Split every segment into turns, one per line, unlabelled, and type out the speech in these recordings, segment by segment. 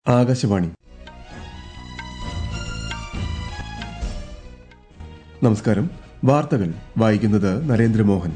ആകാശവാണി നമസ്കാരം വാർത്തകൾ വായിക്കുന്നത് നരേന്ദ്രമോഹൻ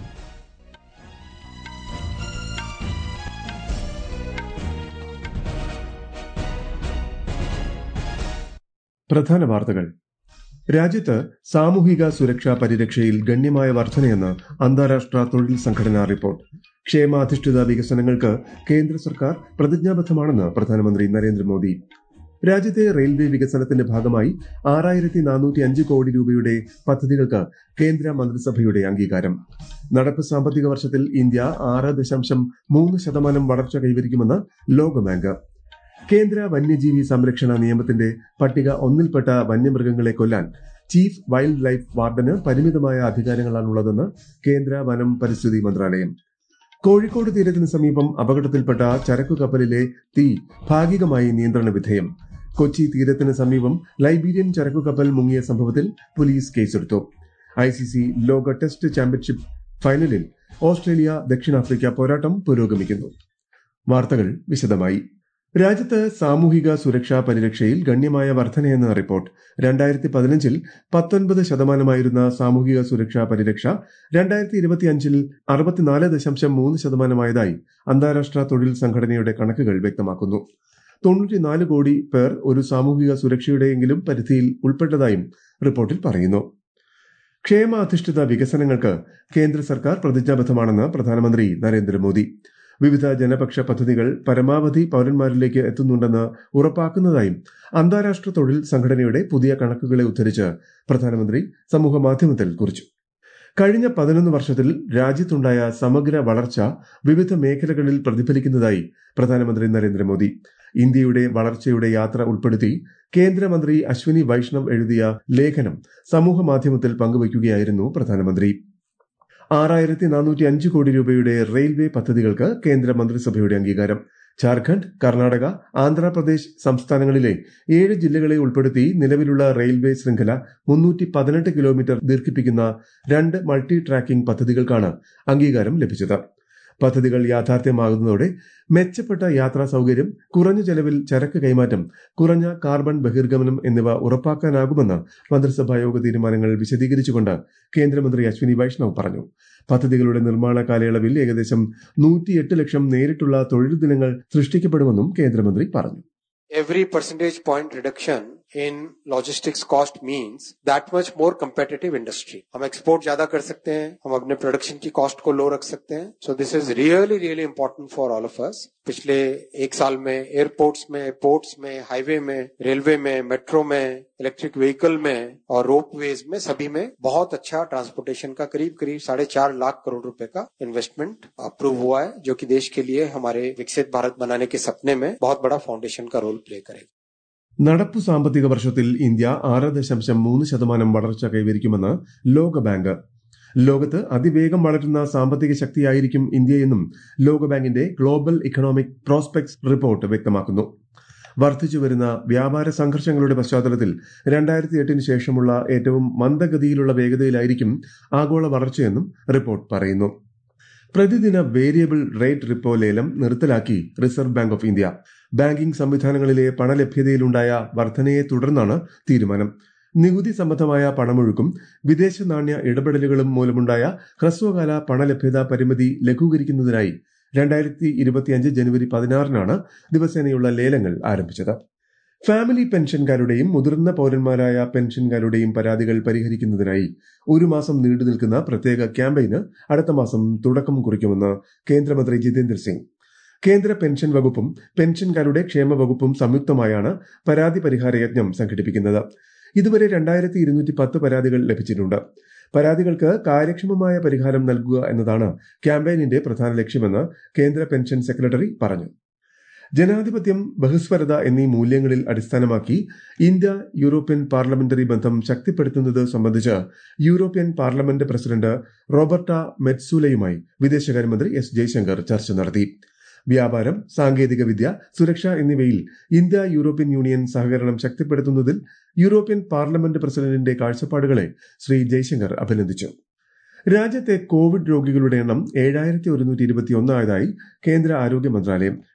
പ്രധാന വാർത്തകൾ രാജ്യത്ത് സാമൂഹിക സുരക്ഷാ പരിരക്ഷയിൽ ഗണ്യമായ വർധനയെന്ന് അന്താരാഷ്ട്ര തൊഴിൽ സംഘടനാ റിപ്പോർട്ട് ക്ഷേമാധിഷ്ഠിത വികസനങ്ങൾക്ക് കേന്ദ്ര സർക്കാർ പ്രതിജ്ഞാബദ്ധമാണെന്ന് പ്രധാനമന്ത്രി നരേന്ദ്രമോദി രാജ്യത്തെ റെയിൽവേ വികസനത്തിന്റെ ഭാഗമായി ആറായിരത്തി നാനൂറ്റി അഞ്ച് കോടി രൂപയുടെ പദ്ധതികൾക്ക് കേന്ദ്ര മന്ത്രിസഭയുടെ അംഗീകാരം നടപ്പ് സാമ്പത്തിക വർഷത്തിൽ ഇന്ത്യ ആറ് ദശാംശം മൂന്ന് ശതമാനം വളർച്ച കൈവരിക്കുമെന്ന് ലോകബാങ്ക് കേന്ദ്ര വന്യജീവി സംരക്ഷണ നിയമത്തിന്റെ പട്ടിക ഒന്നിൽപ്പെട്ട വന്യമൃഗങ്ങളെ കൊല്ലാൻ ചീഫ് വൈൽഡ് ലൈഫ് വാർഡന് പരിമിതമായ അധികാരങ്ങളാണുള്ളതെന്ന് കേന്ദ്ര വനം പരിസ്ഥിതി മന്ത്രാലയം കോഴിക്കോട് തീരത്തിന് സമീപം അപകടത്തിൽപ്പെട്ട ചരക്കു കപ്പലിലെ തീ ഭാഗികമായി നിയന്ത്രണ വിധേയം കൊച്ചി തീരത്തിന് സമീപം ലൈബീരിയൻ ചരക്കു കപ്പൽ മുങ്ങിയ സംഭവത്തിൽ പോലീസ് കേസെടുത്തു ഐസിസി ലോക ടെസ്റ്റ് ചാമ്പ്യൻഷിപ്പ് ഫൈനലിൽ ഓസ്ട്രേലിയ ദക്ഷിണാഫ്രിക്ക പോരാട്ടം പുരോഗമിക്കുന്നു വാർത്തകൾ വിശദമായി രാജ്യത്ത് സാമൂഹിക സുരക്ഷാ പരിരക്ഷയിൽ ഗണ്യമായ വർധനയെന്ന റിപ്പോർട്ട് രണ്ടായിരത്തി പതിനഞ്ചിൽ പത്തൊൻപത് ശതമാനമായിരുന്ന സാമൂഹിക സുരക്ഷാ പരിരക്ഷ രണ്ടായിരത്തി ഇരുപത്തിയഞ്ചിൽ അറുപത്തിനാല് ദശാംശം മൂന്ന് ശതമാനമായതായി അന്താരാഷ്ട്ര തൊഴിൽ സംഘടനയുടെ കണക്കുകൾ വ്യക്തമാക്കുന്നു തൊണ്ണൂറ്റിനാല് കോടി പേർ ഒരു സാമൂഹിക സുരക്ഷയുടെയെങ്കിലും പരിധിയിൽ ഉൾപ്പെട്ടതായും റിപ്പോർട്ടിൽ പറയുന്നു ക്ഷേമാധിഷ്ഠിത വികസനങ്ങൾക്ക് കേന്ദ്ര സർക്കാർ പ്രതിജ്ഞാബദ്ധമാണെന്ന് പ്രധാനമന്ത്രി നരേന്ദ്രമോദി വിവിധ ജനപക്ഷ പദ്ധതികൾ പരമാവധി പൌരന്മാരിലേക്ക് എത്തുന്നുണ്ടെന്ന് ഉറപ്പാക്കുന്നതായും അന്താരാഷ്ട്ര തൊഴിൽ സംഘടനയുടെ പുതിയ കണക്കുകളെ ഉദ്ധരിച്ച് പ്രധാനമന്ത്രി സമൂഹമാധ്യമത്തിൽ കുറിച്ചു കഴിഞ്ഞ പതിനൊന്ന് വർഷത്തിൽ രാജ്യത്തുണ്ടായ സമഗ്ര വളർച്ച വിവിധ മേഖലകളിൽ പ്രതിഫലിക്കുന്നതായി പ്രധാനമന്ത്രി നരേന്ദ്രമോദി ഇന്ത്യയുടെ വളർച്ചയുടെ യാത്ര ഉൾപ്പെടുത്തി കേന്ദ്രമന്ത്രി അശ്വിനി വൈഷ്ണവ് എഴുതിയ ലേഖനം സമൂഹമാധ്യമത്തിൽ പങ്കുവയ്ക്കുകയായിരുന്നു പ്രധാനമന്ത്രി ആറായിരത്തി നാനൂറ്റി അഞ്ച് കോടി രൂപയുടെ റെയിൽവേ പദ്ധതികൾക്ക് കേന്ദ്ര മന്ത്രിസഭയുടെ അംഗീകാരം ജാർഖണ്ഡ് കർണാടക ആന്ധ്രാപ്രദേശ് സംസ്ഥാനങ്ങളിലെ ഏഴ് ജില്ലകളെ ഉൾപ്പെടുത്തി നിലവിലുള്ള റെയിൽവേ ശൃംഖല മുന്നൂറ്റി പതിനെട്ട് കിലോമീറ്റർ ദീർഘിപ്പിക്കുന്ന രണ്ട് മൾട്ടി ട്രാക്കിംഗ് പദ്ധതികൾക്കാണ് അംഗീകാരം ലഭിച്ചത് പദ്ധതികൾ യാഥാർത്ഥ്യമാകുന്നതോടെ മെച്ചപ്പെട്ട യാത്രാ സൌകര്യം കുറഞ്ഞ ചെലവിൽ ചരക്ക് കൈമാറ്റം കുറഞ്ഞ കാർബൺ ബഹിർഗമനം എന്നിവ ഉറപ്പാക്കാനാകുമെന്ന് മന്ത്രിസഭാ യോഗ തീരുമാനങ്ങൾ വിശദീകരിച്ചുകൊണ്ട് കേന്ദ്രമന്ത്രി അശ്വിനി വൈഷ്ണവ് പറഞ്ഞു പദ്ധതികളുടെ നിർമ്മാണ കാലയളവിൽ ഏകദേശം നൂറ്റിയെട്ട് ലക്ഷം നേരിട്ടുള്ള തൊഴിൽ ദിനങ്ങൾ സൃഷ്ടിക്കപ്പെടുമെന്നും കേന്ദ്രമന്ത്രി പറഞ്ഞു
Every percentage point reduction in logistics cost means that much more competitive industry. हम export ज्यादा कर सकते हैं हम अपने प्रोडक्शन की कॉस्ट को लो रख सकते हैं so this is really really important for all of us पिछले एक साल में एयरपोर्ट्स में पोर्ट्स में हाईवे में रेलवे में मेट्रो में इलेक्ट्रिक व्हीकल में और रोप वेज में सभी में बहुत अच्छा ट्रांसपोर्टेशन का करीब करीब साढ़े चार लाख करोड़ रुपए का इन्वेस्टमेंट अप्रूव हुआ है जो कि देश के लिए हमारे विकसित भारत बनाने के सपने में बहुत बड़ा फाउंडेशन का रोल प्ले करेगा
നടപ്പു സാമ്പത്തിക വർഷത്തിൽ ഇന്ത്യ ആറ് ദശാംശം മൂന്ന് ശതമാനം വളർച്ച കൈവരിക്കുമെന്ന് ലോകബാങ്ക് ലോകത്ത് അതിവേഗം വളരുന്ന സാമ്പത്തിക ശക്തിയായിരിക്കും ഇന്ത്യയെന്നും ലോകബാങ്കിന്റെ ഗ്ലോബൽ ഇക്കണോമിക് പ്രോസ്പെക്ട്സ് റിപ്പോർട്ട് വ്യക്തമാക്കുന്നു വർദ്ധിച്ചുവരുന്ന വ്യാപാര സംഘർഷങ്ങളുടെ പശ്ചാത്തലത്തിൽ രണ്ടായിരത്തി എട്ടിന് ശേഷമുള്ള ഏറ്റവും മന്ദഗതിയിലുള്ള വേഗതയിലായിരിക്കും ആഗോള വളർച്ചയെന്നും റിപ്പോർട്ട് പറയുന്നു പ്രതിദിന വേരിയബിൾ റേറ്റ് റിപ്പോ ലേലം നിർത്തലാക്കി Reserve Bank of India banking സംവിധാനങ്ങളിലെ പണലഭ്യതയിലുണ്ടായ വർധനയെ തുടർന്നാണ് തീരുമാനം നികുതി സംബന്ധമായ പണമൊഴുക്കും വിദേശ നാണ്യ ഇടപെടലുകളും മൂലമുണ്ടായ ഹ്രസ്വകാല പണലഭ്യത പരിമിതി ലഘൂകരിക്കുന്നതിനായി രണ്ടായിരത്തി ഇരുപത്തിയഞ്ച് ജനുവരി പതിനാറിനാണ് ദിവസേനയുള്ള ലേലങ്ങൾ ആരംഭിച്ചത് ഫാമിലി പെൻഷൻകാരുടെയും മുതിർന്ന പൌരന്മാരായ പെൻഷൻകാരുടെയും പരാതികൾ പരിഹരിക്കുന്നതിനായി ഒരു മാസം നീണ്ടു നിൽക്കുന്ന പ്രത്യേക ക്യാമ്പയിന് അടുത്ത മാസം തുടക്കം കുറിക്കുമെന്ന് കേന്ദ്രമന്ത്രി ജിതേന്ദ്ര സിംഗ് കേന്ദ്ര പെൻഷൻ വകുപ്പും പെൻഷൻകാരുടെ ക്ഷേമ വകുപ്പും സംയുക്തമായാണ് പരാതി പരിഹാര യജ്ഞം സംഘടിപ്പിക്കുന്നത് ഇതുവരെ രണ്ടായിരത്തി ഇരുന്നൂറ്റി പത്ത് പരാതികൾ ലഭിച്ചിട്ടുണ്ട് പരാതികൾക്ക് കാര്യക്ഷമമായ പരിഹാരം നൽകുക എന്നതാണ് ക്യാമ്പയിനിന്റെ പ്രധാന ലക്ഷ്യമെന്ന് കേന്ദ്ര പെൻഷൻ സെക്രട്ടറി പറഞ്ഞു ജനാധിപത്യം ബഹുസ്വരത എന്നീ മൂല്യങ്ങളിൽ അടിസ്ഥാനമാക്കി ഇന്ത്യ യൂറോപ്യൻ പാർലമെന്ററി ബന്ധം ശക്തിപ്പെടുത്തുന്നത് സംബന്ധിച്ച് യൂറോപ്യൻ പാർലമെന്റ് പ്രസിഡന്റ് റോബർട്ട മെറ്റ്സൂലയുമായി വിദേശകാര്യമന്ത്രി എസ് ജയശങ്കർ ചർച്ച നടത്തി വ്യാപാരം സാങ്കേതികവിദ്യ സുരക്ഷ എന്നിവയിൽ ഇന്ത്യ യൂറോപ്യൻ യൂണിയൻ സഹകരണം ശക്തിപ്പെടുത്തുന്നതിൽ യൂറോപ്യൻ പാർലമെന്റ് പ്രസിഡന്റിന്റെ കാഴ്ചപ്പാടുകളെ ശ്രീ ജയശങ്കർ അഭിനന്ദിച്ചു രാജ്യത്തെ കോവിഡ് രോഗികളുടെ എണ്ണം ഏഴായിരത്തി ഒരുന്നൂറ്റി ഇരുപത്തി ഒന്നായതായി കേന്ദ്ര ആരോഗ്യ മന്ത്രാലയം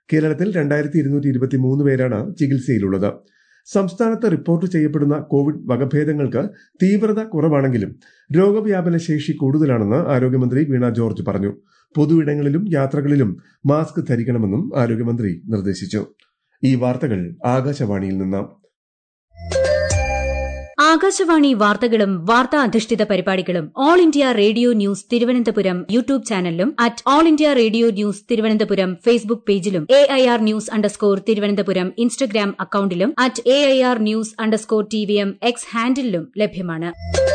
കേരളത്തിൽ രണ്ടായിരത്തി ഇരുന്നൂറ്റി ഇരുപത്തി മൂന്ന് പേരാണ് ചികിത്സയിലുള്ളത് സംസ്ഥാനത്ത് റിപ്പോർട്ട് ചെയ്യപ്പെടുന്ന കോവിഡ് വകഭേദങ്ങൾക്ക് തീവ്രത കുറവാണെങ്കിലും രോഗവ്യാപന ശേഷി കൂടുതലാണെന്ന് ആരോഗ്യമന്ത്രി വീണ ജോർജ് പറഞ്ഞു പൊതുയിടങ്ങളിലും യാത്രകളിലും മാസ്ക് ധരിക്കണമെന്നും ആരോഗ്യമന്ത്രി നിർദ്ദേശിച്ചു ഈ വാർത്തകൾ ആകാശവാണിയിൽ നിന്ന്
ആകാശവാണി വാർത്തകളും വാർത്താ അധിഷ്ഠിത പരിപാടികളും All India Radio News Thiruvananthapuram YouTube ചാനലിലും at All India Radio News Thiruvananthapuram Facebook പേജിലും A I R news underscore Thiruvananthapuram Instagram അക്കൌണ്ടിലും at A I R news underscore T V M X ഹാൻഡിലും ലഭ്യമാണ്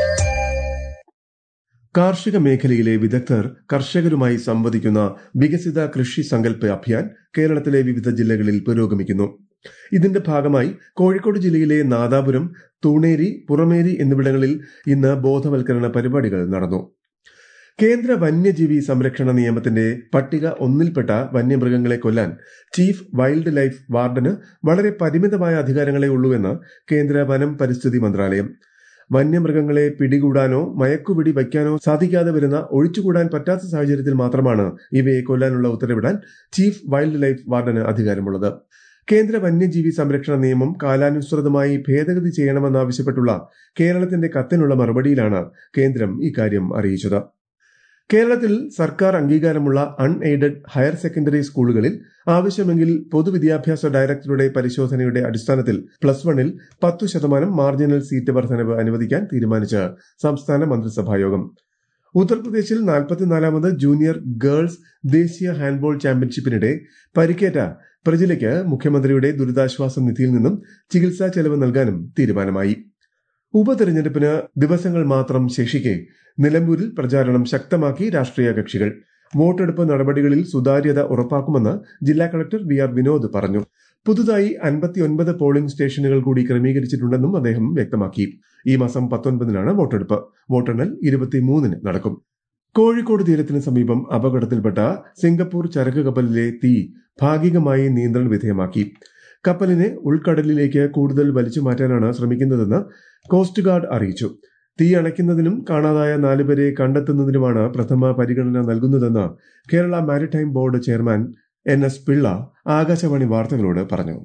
കാർഷിക മേഖലയിലെ വിദഗ്ധർ കർഷകരുമായി സംവദിക്കുന്ന വികസിത കൃഷി സങ്കല്പ അഭിയാൻ കേരളത്തിലെ വിവിധ ജില്ലകളിൽ പുരോഗമിക്കുന്നു ഇതിന്റെ ഭാഗമായി കോഴിക്കോട് ജില്ലയിലെ നാദാപുരം തൂണേരി പുറമേരി എന്നിവിടങ്ങളിൽ ഇന്ന് ബോധവൽക്കരണ പരിപാടികൾ നടന്നു കേന്ദ്ര വന്യജീവി സംരക്ഷണ നിയമത്തിന്റെ പട്ടിക ഒന്നിൽപ്പെട്ട വന്യമൃഗങ്ങളെ കൊല്ലാൻ ചീഫ് വൈൽഡ് ലൈഫ് വാർഡന് വളരെ പരിമിതമായ അധികാരങ്ങളെ ഉള്ളൂവെന്ന് കേന്ദ്ര വനം പരിസ്ഥിതി മന്ത്രാലയം വന്യമൃഗങ്ങളെ പിടികൂടാനോ മയക്കുപിടി വയ്ക്കാനോ സാധിക്കാതെ വരുന്ന ഒഴിച്ചുകൂടാൻ പറ്റാത്ത സാഹചര്യത്തിൽ മാത്രമാണ് ഇവയെ കൊല്ലാനുള്ള ഉത്തരവിടാൻ ചീഫ് വൈൽഡ് ലൈഫ് വാർഡന് അധികാരമുള്ളത് കേന്ദ്ര വന്യജീവി സംരക്ഷണ നിയമം കാലാനുസൃതമായി ഭേദഗതി ചെയ്യണമെന്നാവശ്യപ്പെട്ടുള്ള കേരളത്തിന്റെ കത്തിനുള്ള മറുപടിയിലാണ് കേന്ദ്രം ഇക്കാര്യം അറിയിച്ചത് കേരളത്തിൽ സർക്കാർ അംഗീകാരമുള്ള അൺഎയ്ഡഡ് ഹയർ സെക്കൻഡറി സ്കൂളുകളിൽ ആവശ്യമെങ്കിൽ പൊതുവിദ്യാഭ്യാസ ഡയറക്ടറുടെ പരിശോധനയുടെ അടിസ്ഥാനത്തിൽ പ്ലസ് വണ്ണിൽ പത്തു ശതമാനം മാർജിനൽ സീറ്റ് വർധനവ് അനുവദിക്കാൻ തീരുമാനിച്ച് സംസ്ഥാന മന്ത്രിസഭായോഗം ഉത്തർപ്രദേശിൽ നാൽപ്പത്തിനാലാമത് ജൂനിയർ ഗേൾസ് ദേശീയ ഹാൻഡ്ബോൾ ചാമ്പ്യൻഷിപ്പിനിടെ പരിക്കേറ്റ പ്രജിലയ്ക്ക് മുഖ്യമന്ത്രിയുടെ ദുരിതാശ്വാസ നിധിയിൽ നിന്നും ചികിത്സാ ചെലവ് നൽകാനും തീരുമാനമായി ഉപതെരഞ്ഞെടുപ്പിന് ദിവസങ്ങൾ മാത്രം ശേഷിക്കെ നിലമ്പൂരിൽ പ്രചാരണം ശക്തമാക്കി രാഷ്ട്രീയ കക്ഷികൾ വോട്ടെടുപ്പ് നടപടികളിൽ സുതാര്യത ഉറപ്പാക്കുമെന്ന് ജില്ലാ കളക്ടർ വി ആർ വിനോദ് പറഞ്ഞു പുതുതായി അൻപത്തിയൊൻപത് പോളിംഗ് സ്റ്റേഷനുകൾ കൂടി ക്രമീകരിച്ചിട്ടുണ്ടെന്നും അദ്ദേഹം വ്യക്തമാക്കി ഈ മാസം പത്തൊൻപതിനാണ് വോട്ടെടുപ്പ് വോട്ടെണ്ണൽ ഇരുപത്തിമൂന്നിന് നടക്കും കോഴിക്കോട് തീരത്തിന് സമീപം അപകടത്തിൽപ്പെട്ട സിംഗപ്പൂർ ചരക്ക് കപ്പലിലെ തീ ഭാഗികമായി നിയന്ത്രണ വിധേയമാക്കി കപ്പലിനെ ഉൾക്കടലിലേക്ക് കൂടുതൽ വലിച്ചു മാറ്റാനാണ് ശ്രമിക്കുന്നതെന്ന് കോസ്റ്റ് ഗാർഡ് അറിയിച്ചു തീ അണയ്ക്കുന്നതിനും കാണാതായ നാലുപേരെ കണ്ടെത്തുന്നതിനുമാണ് പ്രഥമ പരിഗണന നൽകുന്നതെന്ന് Kerala maritime board chairman N S Pillai Akashvani വാർത്തകളോട് പറഞ്ഞു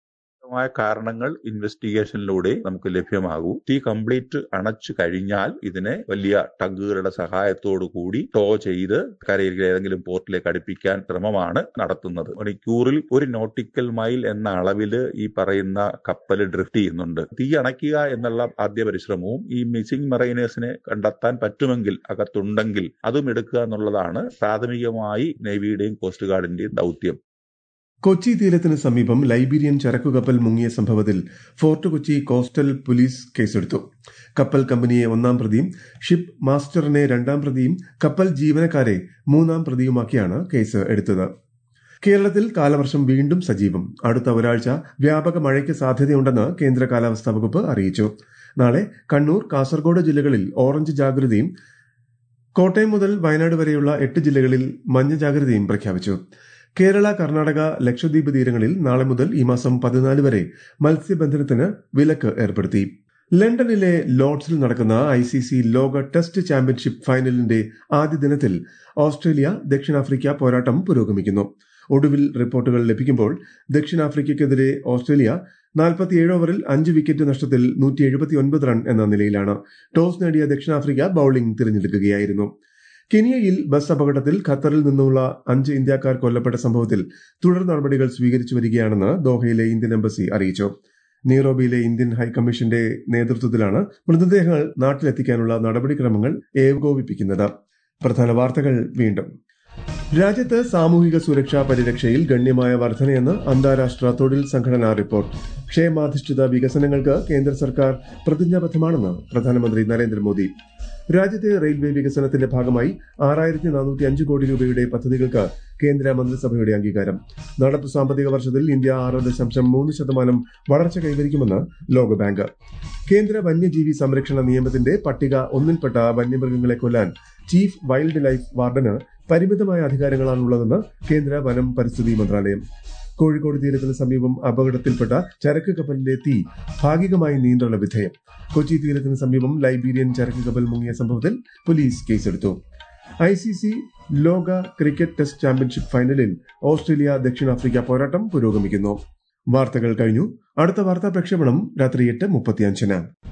മായ കാരണങ്ങൾ ഇൻവെസ്റ്റിഗേഷനിലൂടെ നമുക്ക് ലഭ്യമാകൂ തീ കംപ്ലീറ്റ് അണച്ചു കഴിഞ്ഞാൽ ഇതിനെ വലിയ ടഗുകളുടെ സഹായത്തോടു കൂടി ടോ ചെയ്ത് കരയിൽ ഏതെങ്കിലും പോർട്ടിലേക്ക് അടുപ്പിക്കാൻ ശ്രമമാണ് നടത്തുന്നത് മണിക്കൂറിൽ ഒരു നോട്ടിക്കൽ മൈൽ എന്ന അളവിൽ ഈ പറയുന്ന കപ്പൽ ഡ്രിഫ്റ്റ് ചെയ്യുന്നുണ്ട് തീ അണയ്ക്കുക എന്നുള്ള ആദ്യ പരിശ്രമവും ഈ മിസ്സിംഗ് മറൈനേഴ്സിനെ കണ്ടെത്താൻ പറ്റുമെങ്കിൽ അകത്തുണ്ടെങ്കിൽ അതും എടുക്കുക എന്നുള്ളതാണ് പ്രാഥമികമായി നേവിയുടെയും കോസ്റ്റ് ഗാർഡിന്റെയും ദൗത്യം
കൊച്ചി തീരത്തിന് സമീപം ലൈബീരിയൻ ചരക്കുകപ്പൽ മുങ്ങിയ സംഭവത്തിൽ ഫോർട്ട് കൊച്ചി കോസ്റ്റൽ പോലീസ് കേസെടുത്തു കപ്പൽ കമ്പനിയെ ഒന്നാം പ്രതിയും ഷിപ്പ് മാസ്റ്ററിനെ രണ്ടാം പ്രതിയും കപ്പൽ ജീവനക്കാരെ മൂന്നാം പ്രതിയുമാക്കിയാണ് കേസ് എടുത്തത് കേരളത്തിൽ കാലവർഷം വീണ്ടും സജീവം അടുത്ത ഒരാഴ്ച വ്യാപക മഴയ്ക്ക് സാധ്യതയുണ്ടെന്ന് കേന്ദ്ര കാലാവസ്ഥാ വകുപ്പ് അറിയിച്ചു നാളെ കണ്ണൂർ കാസർഗോഡ് ജില്ലകളിൽ ഓറഞ്ച് ജാഗ്രതയും കോട്ടയം മുതൽ വയനാട് വരെയുള്ള എട്ട് ജില്ലകളിൽ മഞ്ഞ ജാഗ്രതയും പ്രഖ്യാപിച്ചു കേരള കർണാടക ലക്ഷദ്വീപ് തീരങ്ങളിൽ നാളെ മുതൽ ഈ മാസം പതിനാല് വരെ മത്സ്യബന്ധനത്തിന് വിലക്ക് ഏർപ്പെടുത്തി ലണ്ടനിലെ ലോർഡ്സിൽ നടക്കുന്ന ഐ സി സി ലോക ടെസ്റ്റ് ചാമ്പ്യൻഷിപ്പ് ഫൈനലിന്റെ ആദ്യ ദിനത്തിൽ ഓസ്ട്രേലിയ ദക്ഷിണാഫ്രിക്ക പോരാട്ടം പുരോഗമിക്കുന്നു ഒടുവിൽ റിപ്പോർട്ടുകൾ ലഭിക്കുമ്പോൾ ദക്ഷിണാഫ്രിക്കയ്ക്കെതിരെ ഓസ്ട്രേലിയ നാൽപ്പത്തിയേഴ് ഓവറിൽ അഞ്ച് വിക്കറ്റ് നഷ്ടത്തിൽ നൂറ്റി എഴുപത്തിയൊൻപത് റൺ എന്ന നിലയിലാണ് ടോസ് നേടിയ ദക്ഷിണാഫ്രിക്ക ബൌളിംഗ് തിരഞ്ഞെടുക്കുകയായിരുന്നു കെനിയയിൽ ബസ് അപകടത്തിൽ ഖത്തറിൽ നിന്നുള്ള അഞ്ച് ഇന്ത്യക്കാർ കൊല്ലപ്പെട്ട സംഭവത്തിൽ തുടർ നടപടികൾ സ്വീകരിച്ചു വരികയാണെന്ന് ദോഹയിലെ ഇന്ത്യൻ എംബസി അറിയിച്ചു നീറോബിയിലെ ഇന്ത്യൻ ഹൈക്കമ്മീഷന്റെ നേതൃത്വത്തിലാണ് മൃതദേഹങ്ങൾ നാട്ടിലെത്തിക്കാനുള്ള നടപടിക്രമങ്ങൾ ഏകോപിപ്പിക്കുന്നത് പ്രധാന വാർത്തകൾ വീണ്ടും രാജ്യത്ത് സാമൂഹിക സുരക്ഷാ പരിരക്ഷയിൽ ഗണ്യമായ വർധനയെന്ന് അന്താരാഷ്ട്ര തൊഴിൽ സംഘടനാ റിപ്പോർട്ട് ക്ഷേമാധിഷ്ഠിത വികസനങ്ങൾക്ക് കേന്ദ്ര സർക്കാർ പ്രതിജ്ഞാബദ്ധമാണെന്ന് പ്രധാനമന്ത്രി നരേന്ദ്രമോദി രാജ്യത്തെ റെയിൽവേ വികസനത്തിന്റെ ഭാഗമായി ആറായിരത്തി നാനൂറ്റി അഞ്ച് കോടി രൂപയുടെ പദ്ധതികൾക്ക് കേന്ദ്ര മന്ത്രിസഭയുടെ അംഗീകാരം നടപ്പ് സാമ്പത്തിക വർഷത്തിൽ ഇന്ത്യ ആറ് ദശാംശം മൂന്ന് ശതമാനം വളർച്ച കൈവരിക്കുമെന്ന് ലോകബാങ്ക് കേന്ദ്ര വന്യജീവി സംരക്ഷണ നിയമത്തിന്റെ പട്ടിക ഒന്നിൽപ്പെട്ട വന്യമൃഗങ്ങളെ കൊല്ലാൻ ചീഫ് വൈൽഡ് ലൈഫ് വാർഡന് പരിമിതമായ അധികാരങ്ങളാണുള്ളതെന്ന് കേന്ദ്ര വനം പരിസ്ഥിതി മന്ത്രാലയം കോഴിക്കോട് തീരത്തിന് സമീപം അപകടത്തിൽപ്പെട്ട ചരക്ക് കപ്പലിലെ തീ ഭാഗികമായി നിയന്ത്രണ വിധേയം കൊച്ചി തീരത്തിന് സമീപം ലൈബീരിയൻ ചരക്ക് കപ്പൽ മുങ്ങിയ സംഭവത്തിൽ പോലീസ് കേസെടുത്തു ഐ സി സി ലോക ക്രിക്കറ്റ് ടെസ്റ്റ് ചാമ്പ്യൻഷിപ്പ് ഫൈനലിൽ ഓസ്ട്രേലിയ ദക്ഷിണാഫ്രിക്ക പോരാട്ടം പുരോഗമിക്കുന്നു വാർത്തകൾ കഴിഞ്ഞു അടുത്ത വാർത്താ പ്രക്ഷേപണം രാത്രി എട്ട് മുപ്പത്തിയഞ്ചിന്